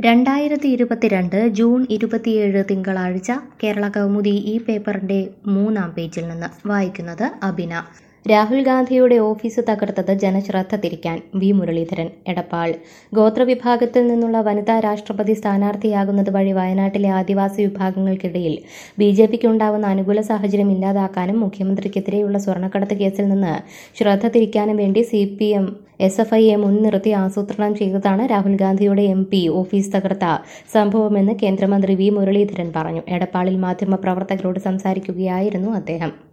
രണ്ടായിരത്തി ഇരുപത്തിരണ്ട് ജൂൺ ഇരുപത്തിയേഴ് തിങ്കളാഴ്ച കേരള കൗമുദി ഈ പേപ്പറിന്റെ മൂന്നാം പേജിൽ നിന്ന് വായിക്കുന്നത് അബിന രാഹുൽ ഗാന്ധിയുടെ ഓഫീസ് തകർത്തത് ജനശ്രദ്ധ തിരിക്കാൻ വി മുരളീധരൻ എടപ്പാൾ ഗോത്രവിഭാഗത്തിൽ നിന്നുള്ള വനിതാ രാഷ്ട്രപതി സ്ഥാനാർത്ഥിയാകുന്നത് വഴി വയനാട്ടിലെ ആദിവാസി വിഭാഗങ്ങൾക്കിടയിൽ ബി ജെ പിക്ക് ഉണ്ടാവുന്ന അനുകൂല സാഹചര്യം ഇല്ലാതാക്കാനും മുഖ്യമന്ത്രിക്കെതിരെയുള്ള സ്വർണ്ണക്കടത്ത് കേസിൽ നിന്ന് ശ്രദ്ധ തിരിക്കാനും വേണ്ടി C P M S F ഐയെ മുൻനിർത്തി ആസൂത്രണം ചെയ്തതാണ് രാഹുൽ ഗാന്ധിയുടെ എം പി ഓഫീസ് തകർത്ത സംഭവമെന്ന് കേന്ദ്രമന്ത്രി വി മുരളീധരൻ പറഞ്ഞു എടപ്പാളിൽ മാധ്യമപ്രവർത്തകരോട് സംസാരിക്കുകയായിരുന്നു അദ്ദേഹം